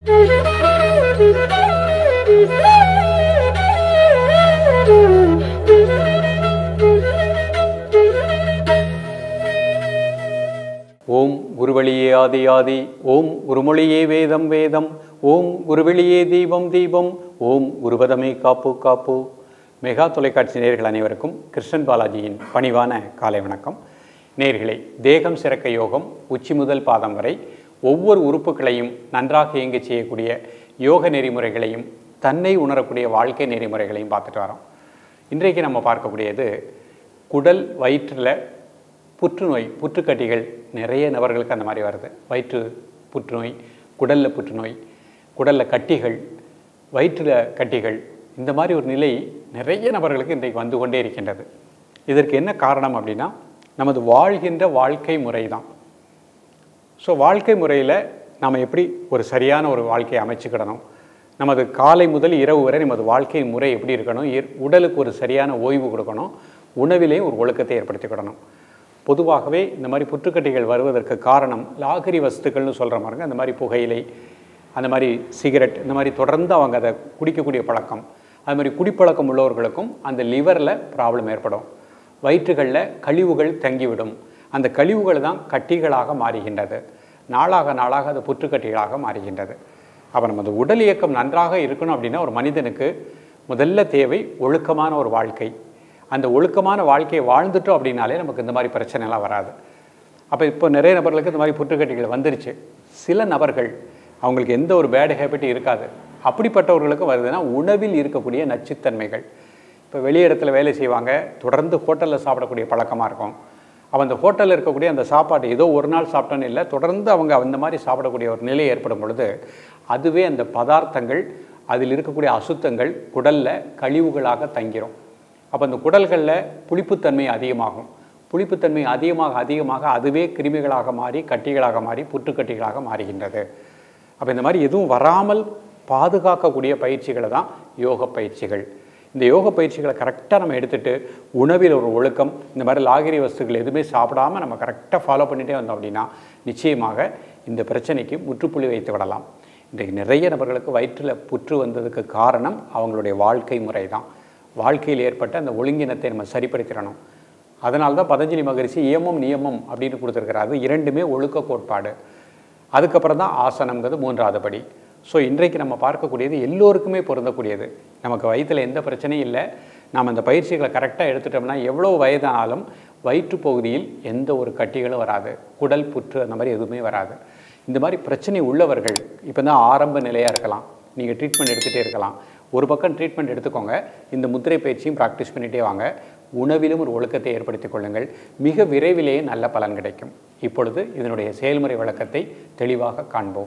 ஓம் குருவழியே ஆதி ஆதி ஓம் குருமொழியே வேதம் வேதம் ஓம் குருவெளியே தீபம் தீபம் ஓம் குருபதமே காப்பு காப்பு மெகா தொலைக்காட்சி நேயர்கள் அனைவருக்கும் கிருஷ்ணன் பாலாஜியின் பணிவான காலை வணக்கம் நேயர்களே தேகம் சிறக்க யோகம் உச்சி முதல் பாதம் வரை ஒவ்வொரு உறுப்புகளையும் நன்றாக இயங்கச் செய்யக்கூடிய யோக நெறிமுறைகளையும் தன்னை உணரக்கூடிய வாழ்க்கை நெறிமுறைகளையும் பார்த்துட்டு வரோம் இன்றைக்கு நம்ம பார்க்கக்கூடியது குடல் வயிற்றில் புற்றுநோய் புற்றுக்கட்டிகள் நிறைய நபர்களுக்கு அந்த மாதிரி வருது வயிற்று புற்றுநோய் குடலில் புற்றுநோய் குடலில் கட்டிகள் வயிற்றில் கட்டிகள் இந்த மாதிரி ஒரு நிலை நிறைய நபர்களுக்கு இன்றைக்கு வந்து கொண்டே இருக்கின்றது இதற்கு என்ன காரணம் அப்படின்னா நமது வாழ்கின்ற வாழ்க்கை முறை தான் ஸோ வாழ்க்கை முறையில் நாம் எப்படி ஒரு சரியான ஒரு வாழ்க்கையை அமைச்சுக்கிடணும் நமது காலை முதல் இரவு வரை நமது வாழ்க்கை முறை எப்படி இருக்கணும் இர்- உடலுக்கு ஒரு சரியான ஓய்வு கொடுக்கணும் உணவிலேயும் ஒரு ஒழுக்கத்தை ஏற்படுத்திக்கிடணும் பொதுவாகவே இந்த மாதிரி புற்றுக்கட்டிகள் வருவதற்கு காரணம் லாகரி வஸ்துக்கள்னு சொல்கிற மாதிரிங்க அந்த மாதிரி புகையிலை அந்த மாதிரி சிகரெட் இந்த மாதிரி தொடர்ந்து அவங்க அதை குடிக்கக்கூடிய பழக்கம் அது மாதிரி குடிப்பழக்கம் உள்ளவர்களுக்கும் அந்த லிவரில் ப்ராப்ளம் ஏற்படும் வயிற்றுகளில் கழிவுகள் தங்கிவிடும் அந்த கழிவுகள் தான் கட்டிகளாக மாறுகின்றது நாளாக நாளாக அது புற்றுக்கட்டிகளாக மாறுகின்றது அப்போ நமது உடல் இயக்கம் நன்றாக இருக்கணும் அப்படின்னா ஒரு மனிதனுக்கு முதல்ல தேவை ஒழுக்கமான ஒரு வாழ்க்கை அந்த ஒழுக்கமான வாழ்க்கையை வாழ்ந்துட்டோம் அப்படின்னாலே நமக்கு இந்த மாதிரி பிரச்சனைலாம் வராது அப்போ இப்போ நிறைய நபர்களுக்கு இந்த மாதிரி புற்றுக்கட்டிகள் வந்துருச்சு சில நபர்கள் அவங்களுக்கு எந்த ஒரு பேட் ஹேபிட் இருக்காது அப்படிப்பட்டவர்களுக்கு வருதுன்னா உணவில் இருக்கக்கூடிய நச்சுத்தன்மைகள் இப்போ வெளி இடத்துல வேலை செய்வாங்க தொடர்ந்து ஹோட்டலில் சாப்பிடக்கூடிய பழக்கமாக இருக்கும் அப்போ அந்த ஹோட்டலில் இருக்கக்கூடிய அந்த சாப்பாடு ஏதோ ஒரு நாள் சாப்பிட்டோன்னு இல்லை தொடர்ந்து அவங்க அந்த மாதிரி சாப்பிடக்கூடிய ஒரு நிலை ஏற்படும் பொழுது அதுவே அந்த பதார்த்தங்கள் அதில் இருக்கக்கூடிய அசுத்தங்கள் குடலில் கழிவுகளாக தங்கிரும் அப்போ அந்த குடல்களில் புளிப்புத்தன்மை அதிகமாகும் புளிப்புத்தன்மை அதிகமாக அதிகமாக அதுவே கிருமிகளாக மாறி கட்டிகளாக மாறி புற்றுக்கட்டிகளாக மாறுகின்றது அப்போ இந்த மாதிரி எதுவும் வராமல் பாதுகாக்கக்கூடிய பயிற்சிகளை தான் யோக பயிற்சிகள் இந்த யோக பயிற்சிகளை கரெக்டாக நம்ம எடுத்துட்டு உணவில் ஒரு ஒழுக்கம் இந்த மாதிரி லாகிரி வஸ்துக்கள் எதுவுமே சாப்பிடாம நம்ம கரெக்டாக ஃபாலோ பண்ணிகிட்டே வந்தோம் அப்படின்னா நிச்சயமாக இந்த பிரச்சனைக்கு முற்றுப்புள்ளி வைத்து விடலாம் இன்றைக்கு நிறைய நபர்களுக்கு வயிற்றில் புற்று வந்ததுக்கு காரணம் அவங்களுடைய வாழ்க்கை முறை தான் வாழ்க்கையில் ஏற்பட்ட அந்த ஒழுங்கினத்தை நம்ம சரிப்படுத்திடணும் அதனால தான் பதஞ்சலி மகரிஷி இயமம் நியமம் அப்படின்னு கொடுத்துருக்கிறார் அது இரண்டுமே ஒழுக்க கோட்பாடு அதுக்கப்புறம் தான் ஆசனம்ங்கிறது மூன்றாவது படி ஸோ இன்றைக்கு நம்ம பார்க்கக்கூடியது எல்லோருக்குமே பொருந்தக்கூடியது நமக்கு வயிற்றில் எந்த பிரச்சனையும் இல்லை நாம் அந்த பயிற்சிகளை கரெக்டாக எடுத்துட்டோம்னா எவ்வளோ வயதானாலும் வயிற்று பகுதியில் எந்த ஒரு கட்டிகளும் வராது குடல் புற்று அந்த மாதிரி எதுவுமே வராது இந்த மாதிரி பிரச்சனை உள்ளவர்கள் இப்போ தான் ஆரம்ப நிலையாக இருக்கலாம் நீங்கள் ட்ரீட்மெண்ட் எடுத்துகிட்டே இருக்கலாம் ஒரு பக்கம் ட்ரீட்மெண்ட் எடுத்துக்கோங்க இந்த முத்திரை பயிற்சியும் ப்ராக்டிஸ் பண்ணிகிட்டே வாங்க உணவிலும் ஒரு ஒழுக்கத்தை ஏற்படுத்திக் கொள்ளுங்கள் மிக விரைவிலேயே நல்ல பலன் கிடைக்கும் இப்பொழுது இதனுடைய செயல்முறை விளக்கத்தை தெளிவாக காண்போம்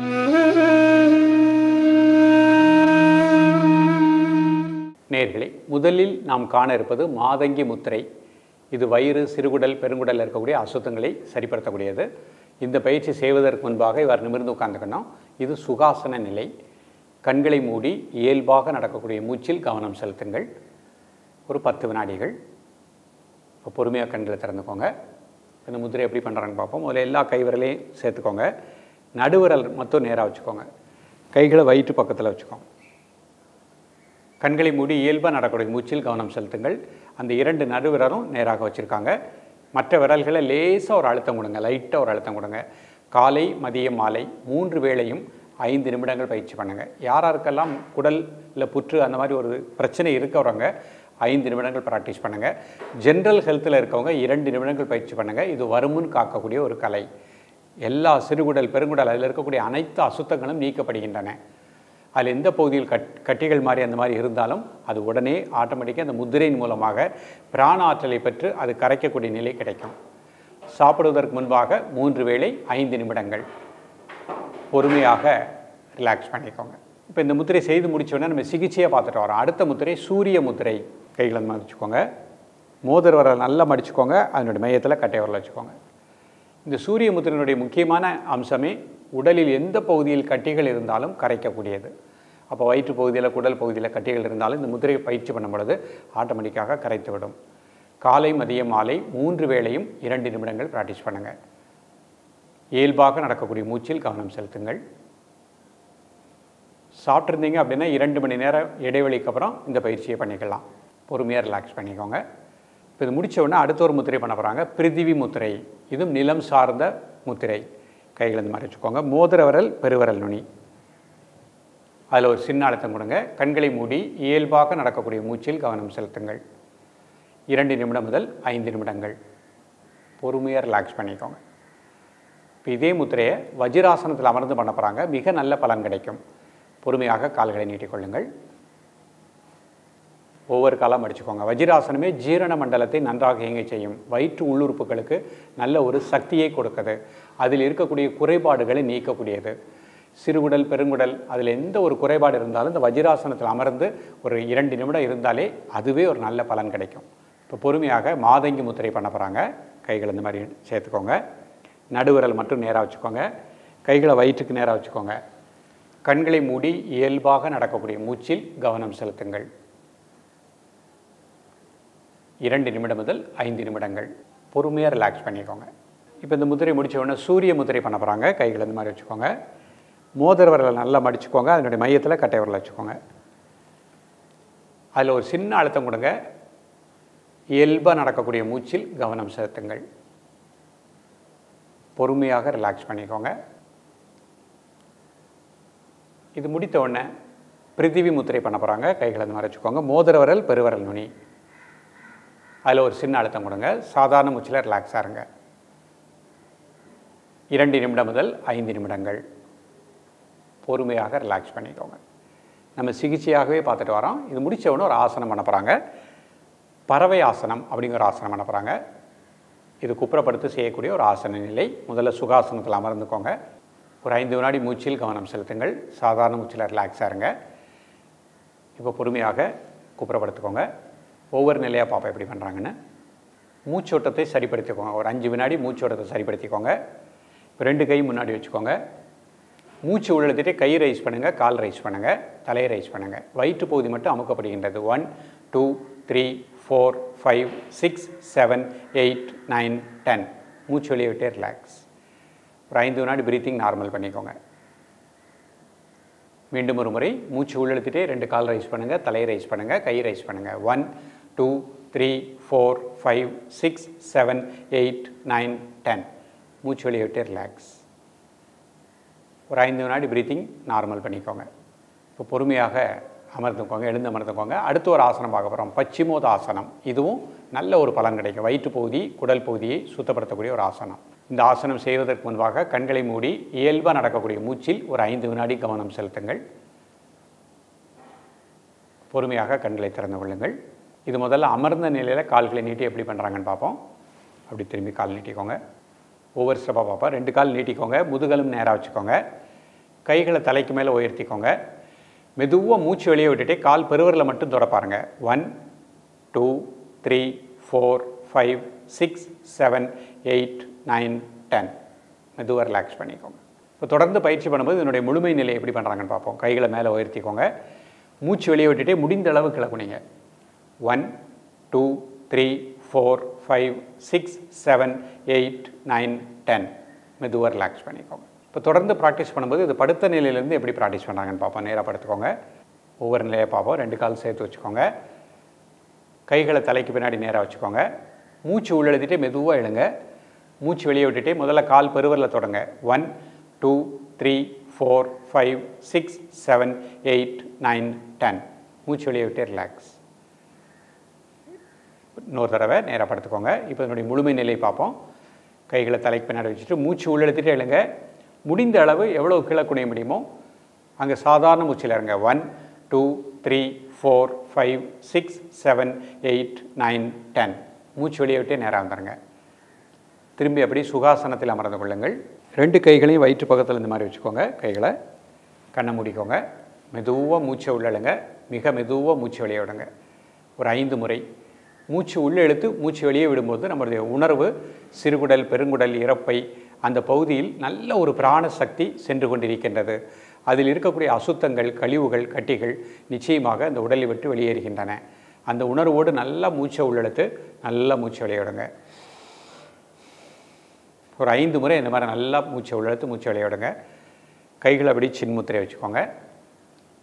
நேர்களே முதலில் நாம் காண இருப்பது மாதங்கி முத்திரை இது வயிறு சிறுகுடல் பெருங்குடலில் இருக்கக்கூடிய அசுத்தங்களை சரிப்படுத்தக்கூடியது இந்த பயிற்சி செய்வதற்கு முன்பாக இவர் நிமிர்ந்து உட்கார்ந்துக்கணும் இது சுகாசன நிலை கண்களை மூடி இயல்பாக நடக்கக்கூடிய மூச்சில் கவனம் செலுத்துங்கள் ஒரு பத்து வினாடிகள் இப்போ பொறுமையாக கண்களை திறந்துக்கோங்க இந்த முத்திரை எப்படி பண்ணுறாங்க பார்ப்போம் முதல்ல எல்லா கை விரலையும் சேர்த்துக்கோங்க நடுவிரல் மட்டும் நேராக வச்சுக்கோங்க கைகளை வயிற்று பக்கத்தில் வச்சுக்கோங்க கண்களை மூடி இயல்பாக நடக்கக்கூடிய மூச்சில் கவனம் செலுத்துங்கள் அந்த இரண்டு நடுவிரலும் நேராக வச்சுருக்காங்க மற்ற விரல்களை லேசாக ஒரு அழுத்தம் கொடுங்க லைட்டாக ஒரு அழுத்தம் கொடுங்க காலை மதியம் மாலை மூன்று வேளையும் ஐந்து நிமிடங்கள் பயிற்சி பண்ணுங்கள் யாராருக்கெல்லாம் குடலில் புற்று அந்த மாதிரி ஒரு பிரச்சனை இருக்கவங்க ஐந்து நிமிடங்கள் ப்ராக்டிஸ் பண்ணுங்கள் ஜென்ரல் ஹெல்த்தில் இருக்கவங்க இரண்டு நிமிடங்கள் பயிற்சி பண்ணுங்கள் இது வருமுன் காக்கக்கூடிய ஒரு கலை எல்லா சிறுகுடல் பெருங்குடல் அதில் இருக்கக்கூடிய அனைத்து அசுத்தங்களும் நீக்கப்படுகின்றன அதில் எந்த பகுதியில் கட் கட்டிகள் மாதிரி அந்த மாதிரி இருந்தாலும் அது உடனே ஆட்டோமேட்டிக்காக அந்த முத்திரையின் மூலமாக பிராண ஆற்றலை பெற்று அது கரைக்கக்கூடிய நிலை கிடைக்கும் சாப்பிடுவதற்கு முன்பாக மூன்று வேளை ஐந்து நிமிடங்கள் பொறுமையாக ரிலாக்ஸ் பண்ணிக்கோங்க இப்போ இந்த முத்திரை செய்து முடிச்ச உடனே நம்ம சிகிச்சையாக பார்த்துட்டு வரோம் அடுத்த முத்திரை சூரிய முத்திரை கைகளை மடிச்சுக்கோங்க மோதிர விரல் நல்லா மடிச்சுக்கோங்க அதனுடைய மையத்தில் கட்டை விரல் வச்சுக்கோங்க இந்த சூரிய முத்திரையினுடைய முக்கியமான அம்சமே உடலில் எந்த பகுதியில் கட்டிகள் இருந்தாலும் கரைக்கக்கூடியது அப்போ வயிற்று பகுதியில் குடல் பகுதியில் கட்டிகள் இருந்தாலும் இந்த முத்திரையை பயிற்சி பண்ணும் பொழுது ஆட்டோமேட்டிக்காக கரைத்து விடும் காலை மதியம் மாலை மூன்று வேளையும் இரண்டு நிமிடங்கள் ப்ராக்டிஸ் பண்ணுங்கள் இயல்பாக நடக்கக்கூடிய மூச்சில் கவனம் செலுத்துங்கள் சாப்பிட்ருந்தீங்க அப்படின்னா இரண்டு மணி நேரம் இடைவெளிக்கு அப்புறம் இந்த பயிற்சியை பண்ணிக்கலாம் பொறுமையாக ரிலாக்ஸ் பண்ணிக்கோங்க இப்போ இது முடிச்ச உடனே அடுத்த ஒரு முத்திரை பண்ண போகிறாங்க பிரிதிவி முத்திரை இதுவும் நிலம் சார்ந்த முத்திரை கைகள் இந்த மாதிரி வச்சுக்கோங்க மோதிர விரல் பெருவிரல் நுனி அதில் ஒரு சின்ன அழுத்தம் கொடுங்க கண்களை மூடி இயல்பாக நடக்கக்கூடிய மூச்சில் கவனம் செலுத்துங்கள் இரண்டு நிமிடம் முதல் ஐந்து நிமிடங்கள் பொறுமையாக ரிலாக்ஸ் பண்ணிக்கோங்க இப்போ இதே முத்திரையை வஜ்ராசனத்தில் அமர்ந்து பண்ண போகிறாங்க மிக நல்ல பலன் கிடைக்கும் பொறுமையாக கால்களை நீட்டிக்கொள்ளுங்கள் ஒவ்வொரு காலம் அடிச்சுக்கோங்க வஜ்ராசனமே ஜீரண மண்டலத்தை நன்றாக இயங்க செய்யும் வயிற்று உள்ளுறுப்புகளுக்கு நல்ல ஒரு சக்தியை கொடுக்குது அதில் இருக்கக்கூடிய குறைபாடுகளை நீக்கக்கூடியது சிறுகுடல் பெருங்குடல் அதில் எந்த ஒரு குறைபாடு இருந்தாலும் இந்த வஜ்ராசனத்தில் அமர்ந்து ஒரு இரண்டு நிமிடம் இருந்தாலே அதுவே ஒரு நல்ல பலன் கிடைக்கும் இப்போ பொறுமையாக மாதங்கி முத்திரை பண்ண போகிறாங்க கைகள் இந்த மாதிரி சேர்த்துக்கோங்க நடுவிரல் மட்டும் நேராக வச்சுக்கோங்க கைகளை வயிற்றுக்கு நேராக வச்சுக்கோங்க கண்களை மூடி இயல்பாக நடக்கக்கூடிய மூச்சில் கவனம் செலுத்துங்கள் இரண்டு நிமிடம் முதல் ஐந்து நிமிடங்கள் பொறுமையாக ரிலாக்ஸ் பண்ணிக்கோங்க இப்போ இந்த முதிரை முடிச்ச உடனே சூரிய முதிரை பண்ண போகிறாங்க கைகள் இந்த மாதிரி வச்சுக்கோங்க மோதிர விரலை நல்லா மடிச்சுக்கோங்க அதனுடைய மையத்தில் கட்டை விரலை வச்சுக்கோங்க அதில் ஒரு சின்ன அழுத்தம் கொடுங்க இயல்பாக நடக்கக்கூடிய மூச்சில் கவனம் செலுத்துங்கள் பொறுமையாக ரிலாக்ஸ் பண்ணிக்கோங்க இது முடித்த உடனே பிரித்திவி முத்திரை பண்ண போகிறாங்க கைகளை இந்த மாதிரி வச்சுக்கோங்க மோதிர விரல் பெருவிரல் நுனி அதில் ஒரு சின்ன அழுத்தம் கொடுங்க சாதாரண மூச்சில் ரிலாக்ஸாக இருங்க இரண்டு நிமிடம் முதல் ஐந்து நிமிடங்கள் பொறுமையாக ரிலாக்ஸ் பண்ணிக்கோங்க நம்ம சிகிச்சையாகவே பார்த்துட்டு வரோம் இது முடித்த உடனே ஒரு ஆசனம் பண்ண போகிறாங்க பறவை ஆசனம் அப்படிங்கிற ஒரு ஆசனம் பண்ண போகிறாங்க இது குப்புறப்படுத்தி செய்யக்கூடிய ஒரு ஆசன நிலை முதல்ல சுகாசனத்தில் அமர்ந்துக்கோங்க ஒரு ஐந்து வினாடி மூச்சில் கவனம் செலுத்துங்கள் சாதாரண மூச்சில் ரிலாக்ஸாக இருங்க இப்போ பொறுமையாக குப்புறப்படுத்திக்கோங்க ஒவ்வொரு நிலையாக பார்ப்போம் எப்படி பண்ணுறாங்கன்னு மூச்சோட்டத்தை சரிப்படுத்திக்கோங்க ஒரு அஞ்சு வினாடி மூச்சோட்டத்தை சரிப்படுத்திக்கோங்க இப்போ ரெண்டு கை முன்னாடி வச்சுக்கோங்க மூச்சு உள்ளெழுத்திட்டு கை ரைஸ் பண்ணுங்கள் கால் ரைஸ் பண்ணுங்கள் தலையை ரைஸ் பண்ணுங்கள் வயிற்று பகுதி மட்டும் அமுக்கப்படுகின்றது one two three four five six seven eight nine ten மூச்சு வெளியே விட்டே ரிலாக்ஸ் ஒரு ஐந்து வினாடி பிரீத்திங் நார்மல் பண்ணிக்கோங்க மீண்டும் ஒரு முறை மூச்சு உள்ளெழுத்திட்டே ரெண்டு கால் ரைஸ் பண்ணுங்கள் தலையை ரைஸ் பண்ணுங்கள் கை ரைஸ் பண்ணுங்கள் one two three four five six seven eight nine ten மூச்சு வெளியே விட்டு ரிலாக்ஸ் ஒரு ஐந்து வினாடி பிரீத்திங் நார்மல் பண்ணிக்கோங்க இப்போ பொறுமையாக அமர்ந்துக்கோங்க எழுந்து அமர்ந்துக்கோங்க அடுத்து ஒரு ஆசனம் பார்க்க போகிறோம் பச்சிமோத ஆசனம் இதுவும் நல்ல ஒரு பலன் கிடைக்கும் வயிற்று பகுதி குடல் பகுதியை சுத்தப்படுத்தக்கூடிய ஒரு ஆசனம் இந்த ஆசனம் செய்வதற்கு முன்பாக கண்களை மூடி இயல்பாக நடக்கக்கூடிய மூச்சில் ஒரு ஐந்து வினாடி கவனம் செலுத்துங்கள் பொறுமையாக கண்களை திறந்து கொள்ளுங்கள் இது முதல்ல அமர்ந்த நிலையில் கால்களை நீட்டி எப்படி பண்ணுறாங்கன்னு பார்ப்போம் அப்படி திரும்பி கால் நீட்டிக்கோங்க ஒவ்வொரு ஸ்டெப்பாக பார்ப்போம் ரெண்டு கால் நீட்டிக்கோங்க முதுகலும் நேராக வச்சுக்கோங்க கைகளை தலைக்கு மேலே உயர்த்திக்கோங்க மெதுவாக மூச்சு வெளியே விட்டுட்டு கால் பெருவரில் மட்டும் தொட பாருங்க one two three four five six seven eight nine ten மெதுவாக ரிலாக்ஸ் பண்ணிக்கோங்க இப்போ தொடர்ந்து பயிற்சி பண்ணும்போது இதனுடைய முழுமை நிலை எப்படி பண்ணுறாங்கன்னு பார்ப்போம் கைகளை மேலே உயர்த்திக்கோங்க மூச்சு வெளியே விட்டுட்டே முடிந்த அளவு கிளக்குனீங்க one two three four five six seven eight nine ten மெதுவாக ரிலாக்ஸ் பண்ணிக்கோங்க இப்போ தொடர்ந்து ப்ராக்டிஸ் பண்ணும்போது இது படுத்த நிலையிலேருந்து எப்படி ப்ராக்டிஸ் பண்ணுறாங்கன்னு பார்ப்போம் நேராக படுத்துக்கோங்க ஒவ்வொரு நிலையை பார்ப்போம் ரெண்டு கால் சேர்த்து வச்சுக்கோங்க கைகளை தலைக்கு பின்னாடி நேராக வச்சுக்கோங்க மூச்சு உள்ளெழுதிட்டே மெதுவாக எழுங்க மூச்சு வெளியே விட்டுட்டே முதல்ல கால் பெருவரில் தொடங்க one two three four five six seven eight nine ten மூச்சு வெளியே விட்டே ரிலாக்ஸ் இன்னொரு தடவை நேராக படுத்துக்கோங்க இப்போ இதனுடைய முழுமை நிலை பார்ப்போம் கைகளை தலைக்கு பின்னாடி வச்சுட்டு மூச்சு உள்ளெழுத்திட்டு எழுங்க முடிந்த அளவு எவ்வளோ கீழே குனிய முடியுமோ அங்கே சாதாரண மூச்சில் இருங்க one two three four five six seven eight nine ten மூச்சு வெளியே விட்டே நேராக வந்துடுங்க திரும்பி அப்படி சுகாசனத்தில் அமர்ந்து கொள்ளுங்கள் ரெண்டு கைகளையும் வயிற்று பக்கத்தில் இந்த மாதிரி வச்சுக்கோங்க கைகளை கண்ணை மூடிக்கோங்க மெதுவாக மூச்சை உள்ளழுங்க மிக மெதுவாக மூச்சு வெளியே விடுங்க ஒரு ஐந்து முறை மூச்சு உள்ளே இழுத்து மூச்சு வெளியே விடும்போது நம்மளுடைய உணர்வு சிறுகுடல் பெருங்குடல் இறப்பை அந்த பகுதியில் நல்ல ஒரு பிராண சக்தி சென்று கொண்டிருக்கின்றது அதில் இருக்கக்கூடிய அசுத்தங்கள் கழிவுகள் கட்டிகள் நிச்சயமாக அந்த உடலை விட்டு வெளியேறுகின்றன அந்த உணர்வோடு நல்லா மூச்சை உள்ளெடுத்து நல்லா மூச்சு வெளியே விடுங்க ஒரு ஐந்து முறை இந்த மாதிரி நல்லா மூச்சை உள்ளெடுத்து மூச்சு வெளியே விடுங்க கைகளை அப்படி சின்முத்திரை வச்சுக்கோங்க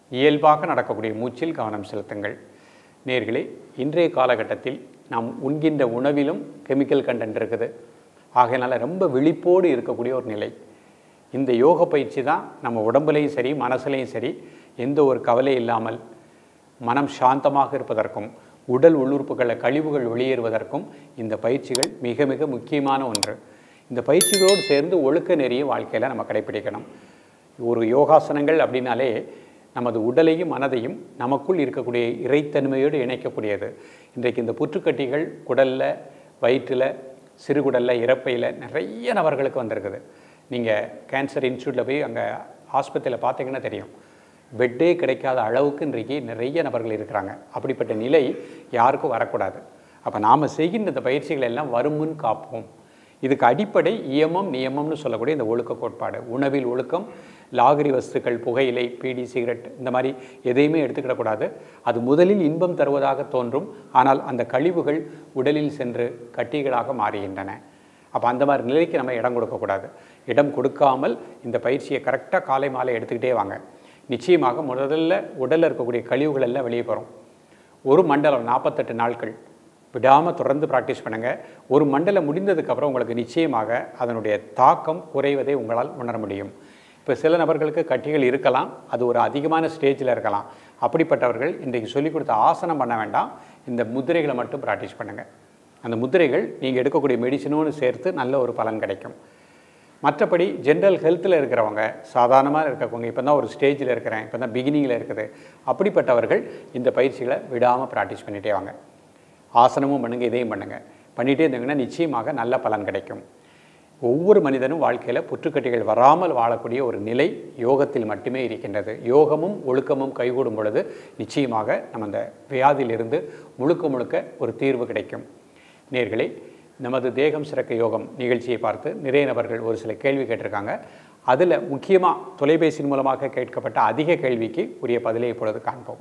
இயல்பாக நடக்கக்கூடிய மூச்சில் கவனம் செலுத்துங்கள் நேர்களே இன்றைய காலகட்டத்தில் நாம் உண்கின்ற உணவிலும் கெமிக்கல் கண்டென்ட் இருக்குது ஆகையினால ரொம்ப விழிப்போடு இருக்கக்கூடிய ஒரு நிலை இந்த யோக பயிற்சி தான் நம்ம உடம்புலையும் சரி மனசுலையும் சரி எந்த ஒரு கவலை இல்லாமல் மனம் சாந்தமாக இருப்பதற்கும் உடல் உள்ளுறுப்புகளில் கழிவுகள் வெளியேறுவதற்கும் இந்த பயிற்சிகள் மிக மிக முக்கியமான ஒன்று இந்த பயிற்சிகளோடு சேர்ந்து ஒழுக்க நெறிய வாழ்க்கையில் நம்ம கடைப்பிடிக்கணும் ஒரு யோகாசனங்கள் அப்படின்னாலே நமது உடலையும் மனதையும் நமக்குள் இருக்கக்கூடிய இறைத்தன்மையோடு இணைக்கக்கூடியது இன்றைக்கு இந்த புற்றுக்கட்டிகள் குடலில் வயிற்றில் சிறுகுடலில் இறப்பையில் நிறைய நபர்களுக்கு வந்திருக்குது நீங்கள் கேன்சர் இன்ஸ்டியூட்டில் போய் அங்கே ஆஸ்பத்திரியில் பார்த்தீங்கன்னா தெரியும் பெட்டே கிடைக்காத அளவுக்கு இன்றைக்கு நிறைய நபர்கள் இருக்கிறாங்க அப்படிப்பட்ட நிலை யாருக்கும் வரக்கூடாது அப்போ நாம் செய்கின்ற இந்த பயிற்சிகள் எல்லாம் வருமுன் காப்போம் இதுக்கு அடிப்படை இயமம் நியமம்னு சொல்லக்கூடிய இந்த ஒழுக்க கோட்பாடு உணவில் ஒழுக்கம் லாகிரி வஸ்துக்கள் புகையிலை பீடி சிகரெட் இந்த மாதிரி எதையுமே எடுத்துக்கிடக்கூடாது அது முதலில் இன்பம் தருவதாக தோன்றும் ஆனால் அந்த கழிவுகள் உடலில் சென்று கட்டிகளாக மாறுகின்றன அப்போ அந்த மாதிரி நிலைக்கு நம்ம இடம் கொடுக்கக்கூடாது இடம் கொடுக்காமல் இந்த பயிற்சியை கரெக்டாக காலை மாலை எடுத்துக்கிட்டே வாங்க நிச்சயமாக முதல்ல உடலில் இருக்கக்கூடிய கழிவுகள் எல்லாம் வெளியே போகிறோம் ஒரு மண்டலம் நாற்பத்தெட்டு நாட்கள் விடாமல் தொடர்ந்து ப்ராக்டிஸ் பண்ணுங்கள் ஒரு மண்டலம் முடிந்ததுக்கப்புறம் உங்களுக்கு நிச்சயமாக அதனுடைய தாக்கம் குறைவதை உங்களால் உணர முடியும் இப்போ சில நபர்களுக்கு கட்டிகள் இருக்கலாம் அது ஒரு அதிகமான ஸ்டேஜில் இருக்கலாம் அப்படிப்பட்டவர்கள் இன்றைக்கு சொல்லிக் கொடுத்த ஆசனம் பண்ண வேண்டாம் இந்த முத்திரைகளை மட்டும் ப்ராக்டிஸ் பண்ணுங்கள் அந்த முத்திரைகள் நீங்கள் எடுக்கக்கூடிய மெடிசனோடு சேர்த்து நல்ல ஒரு பலன் கிடைக்கும் மற்றபடி ஜென்ரல் ஹெல்த்தில் இருக்கிறவங்க சாதாரணமாக இருக்கவங்க இப்போ தான் ஒரு ஸ்டேஜில் இருக்கிறேன் இப்போ தான் பிகினிங்கில் இருக்குது அப்படிப்பட்டவர்கள் இந்த பயிற்சிகளை விடாமல் ப்ராக்டிஸ் பண்ணிகிட்டே வாங்க ஆசனமும் பண்ணுங்கள் இதையும் பண்ணுங்கள் பண்ணிகிட்டே இருந்தீங்கன்னா நிச்சயமாக நல்ல பலன் கிடைக்கும் ஒவ்வொரு மனிதனும் வாழ்க்கையில் புற்றுக்கட்டிகள் வராமல் வாழக்கூடிய ஒரு நிலை யோகத்தில் மட்டுமே இருக்கின்றது யோகமும் ஒழுக்கமும் கைகூடும் பொழுது நிச்சயமாக நம்ம அந்த வியாதியிலிருந்து முழுக்க முழுக்க ஒரு தீர்வு கிடைக்கும் நேர்களே நமது தேகம் சிறக்க யோகம் நிகழ்ச்சியை பார்த்து நிறைய நபர்கள் ஒரு சில கேள்வி கேட்டிருக்காங்க அதில் முக்கியமாக தொலைபேசியின் மூலமாக கேட்கப்பட்ட அதிக கேள்விக்கு உரிய பதிலை இப்பொழுது காண்போம்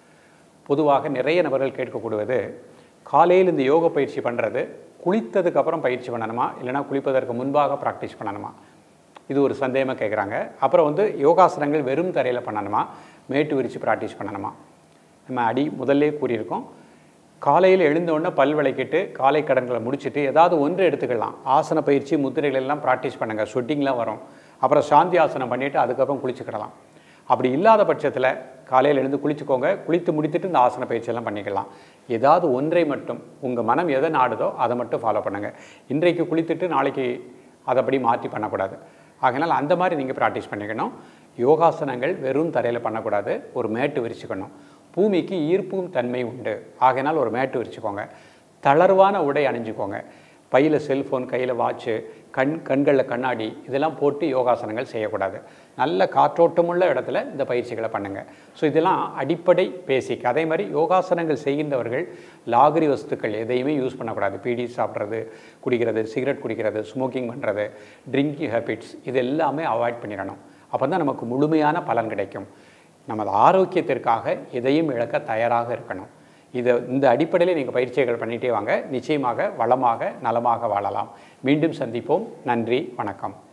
பொதுவாக நிறைய நபர்கள் கேட்கக்கூடியது காலையில் இந்த யோக பயிற்சி பண்ணுறது குளித்ததுக்கு அப்புறம் பயிற்சி பண்ணணுமா இல்லைனா குளிப்பதற்கு முன்பாக ப்ராக்டிஸ் பண்ணணுமா இது ஒரு சந்தேகமாக கேட்குறாங்க அப்புறம் வந்து யோகாசனங்கள் வெறும் தரையில் பண்ணணுமா மேட்டு விரித்து ப்ராக்டிஸ் பண்ணணுமா நம்ம அடி முதல்லே கூறியிருக்கோம் காலையில் எழுந்தவுடனே பல் விளக்கிட்டு காலை கடன்களை முடிச்சுட்டு ஏதாவது ஒன்று எடுத்துக்கலாம் ஆசன பயிற்சி முத்திரைகள் எல்லாம் ப்ராக்டிஸ் பண்ணுங்கள் ஸ்வெட்டிங்லாம் வரும் அப்புறம் சாந்தி ஆசனம் பண்ணிவிட்டு அதுக்கப்புறம் குளிச்சுக்கிடலாம் அப்படி இல்லாத பட்சத்தில் காலையில் எழுந்து குளிச்சுக்கோங்க குளித்து முடித்துட்டு இந்த ஆசன பயிற்சியெல்லாம் பண்ணிக்கலாம் ஏதாவது ஒன்றை மட்டும் உங்கள் மனம் எதை நாடுதோ அதை மட்டும் ஃபாலோ பண்ணுங்கள் இன்றைக்கு குளித்துட்டு நாளைக்கு அதைப்படி மாற்றி பண்ணக்கூடாது ஆகையினால் அந்த மாதிரி நீங்கள் ப்ராக்டிஸ் பண்ணிக்கணும் யோகாசனங்கள் வெறும் தரையில் பண்ணக்கூடாது ஒரு மேட்டு விரிச்சுக்கணும் பூமிக்கு ஈர்ப்பும் தன்மை உண்டு ஆகையினால் ஒரு மேட்டு விரிச்சுக்கோங்க தளர்வான உடை அணிஞ்சுக்கோங்க பையில் செல்ஃபோன் கையில் வாட்சு கண் கண்களில் கண்ணாடி இதெல்லாம் போட்டு யோகாசனங்கள் செய்யக்கூடாது நல்ல காற்றோட்டமுள்ள இடத்துல இந்த பயிற்சிகளை பண்ணுங்கள் ஸோ இதெல்லாம் அடிப்படை பேசிக் அதே மாதிரி யோகாசனங்கள் செய்கின்றவர்கள் லாகிரி வஸ்துக்கள் எதையுமே யூஸ் பண்ணக்கூடாது பீடி சாப்பிட்றது குடிக்கிறது சிகரெட் குடிக்கிறது ஸ்மோக்கிங் பண்ணுறது ட்ரிங்கிங் ஹேபிட்ஸ் இது எல்லாமே அவாய்ட் பண்ணிடணும் அப்போ தான் நமக்கு முழுமையான பலன் கிடைக்கும் நமது ஆரோக்கியத்திற்காக எதையும் இழக்க தயாராக இருக்கணும் இதை இந்த அடிப்படையில் நீங்கள் பயிற்சிகள் பண்ணிகிட்டே வாங்க நிச்சயமாக வளமாக நலமாக வாழலாம் மீண்டும் சந்திப்போம் நன்றி வணக்கம்